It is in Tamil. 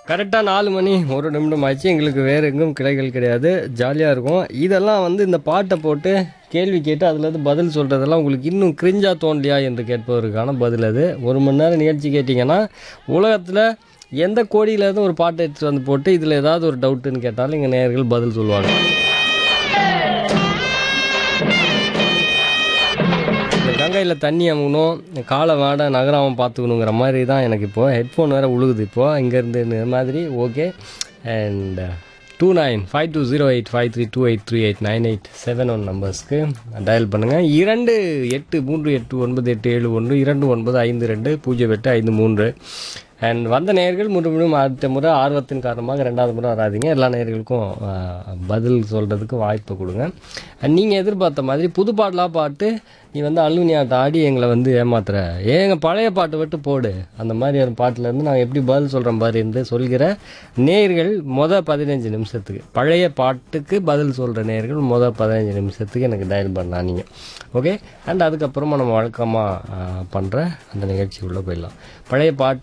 கரெக்டாக நாலு மணி ஒரு நிமிடம் ஆச்சு எங்களுக்கு வேறு எங்கும் கிளைகள் கிடையாது ஜாலியாக இருக்கும் இதெல்லாம் வந்து இந்த பாட்டை போட்டு கேள்வி கேட்டு அதுலேருந்து பதில் சொல்கிறதெல்லாம் உங்களுக்கு இன்னும் கிரிஞ்சாக தோண்டலையா என்று கேட்பவருக்கான பதில் அது ஒரு மணி நேரம் நிகழ்ச்சி கேட்டிங்கன்னா உலகத்தில் எந்த கோடியிலேருந்து ஒரு பாட்டை எடுத்துகிட்டு வந்து போட்டு இதில் ஏதாவது ஒரு டவுட்டுன்னு கேட்டாலும் இங்கே நேயர்கள் பதில் சொல்லுவாங்க இந்த கங்கையில் தண்ணி அமுகணும் காலை வாட நகராமல் பார்த்துக்கணுங்கிற மாதிரி தான் எனக்கு இப்போது ஹெட்ஃபோன் வேறு உழுகுது இப்போது இங்கேருந்து இந்த மாதிரி okay and two nine five two zero eight five three two eight three eight nine eight seven one நம்பர்ஸ்க்கு டயல் பண்ணுங்கள் இரண்டு எட்டு மூன்று எட்டு ஒன்பது எட்டு ஏழு ஒன்று இரண்டு ஒன்பது ஐந்து ரெண்டு பூஜ்ஜியம் எட்டு ஐந்து மூன்று அண்ட் வந்த நேயர்கள் முழுவதும் அடுத்த முறை ஆர்வத்தின் காரணமாக ரெண்டாவது முறை வராதீங்க எல்லா நேயர்களுக்கும் ஆஹ், பதில் சொல்கிறதுக்கு வாய்ப்பு கொடுங்க அண்ட் நீங்கள் எதிர்பார்த்த மாதிரி புது பாடலாக பாட்டு நீ வந்து அலுமினியாட்ட ஆடி எங்களை வந்து ஏமாத்துற ஏங்க பழைய பாட்டு விட்டு போடு அந்த மாதிரி ஒரு பாட்டிலேருந்து நான் எப்படி பதில் சொல்கிறேன் பாரு என்று சொல்கிற நேயர்கள் மொதல் பதினஞ்சு நிமிஷத்துக்கு பழைய பாட்டுக்கு பதில் சொல்கிற நேயர்கள் மொதல் பதினஞ்சு நிமிஷத்துக்கு எனக்கு டயல் பண்ணலாம் நீங்கள் ஓகே அண்ட் அதுக்கப்புறமா நம்ம வழக்கமாக பண்ணுற அந்த நிகழ்ச்சிக்குள்ளே போயிடலாம் பழைய பாட்டு